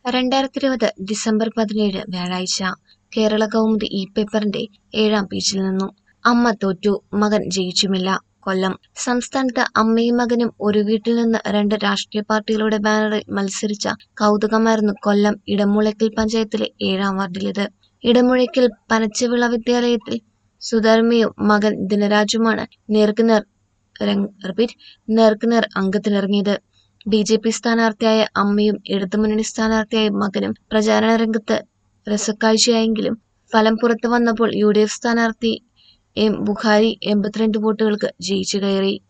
രണ്ടായിരത്തി ഇരുപത് ഡിസംബർ പതിനേഴ് വ്യാഴാഴ്ച കേരള കൗമുദി ഇ പേപ്പറിന്റെ ഏഴാം പേജിൽ നിന്നും അമ്മ തോറ്റു മകൻ ജയിച്ചുമില്ല കൊല്ലം സംസ്ഥാനത്ത് അമ്മയും മകനും ഒരു വീട്ടിൽ നിന്ന് രണ്ട് രാഷ്ട്രീയ പാർട്ടികളുടെ ബാനറിൽ മത്സരിച്ച കൗതുകമായിരുന്നു കൊല്ലം ഇടമുളയ്ക്കൽ പഞ്ചായത്തിലെ ഏഴാം വാർഡിലേത് ഇടമുഴയ്ക്കൽ പനച്ചവിള വിദ്യാലയത്തിൽ സുധർമ്മയും മകൻ ദിനരാജുമാണ് നേർക്കുനേർ രംഗ് റിപ്പീറ്റ് നേർക്കുനേർ അംഗത്തിനിറങ്ങിയത് ബി ജെ പി സ്ഥാനാർത്ഥിയായ അമ്മയും ഇടതുമുന്നണി സ്ഥാനാർത്ഥിയായ മകനും പ്രചാരണ രംഗത്ത് രസക്കാഴ്ചയായെങ്കിലും ഫലം പുറത്തു വന്നപ്പോൾ യു ഡി എഫ് സ്ഥാനാർത്ഥി എം ബുഖാരി എൺപത്തിരണ്ട് വോട്ടുകൾക്ക് ജയിച്ചു കയറി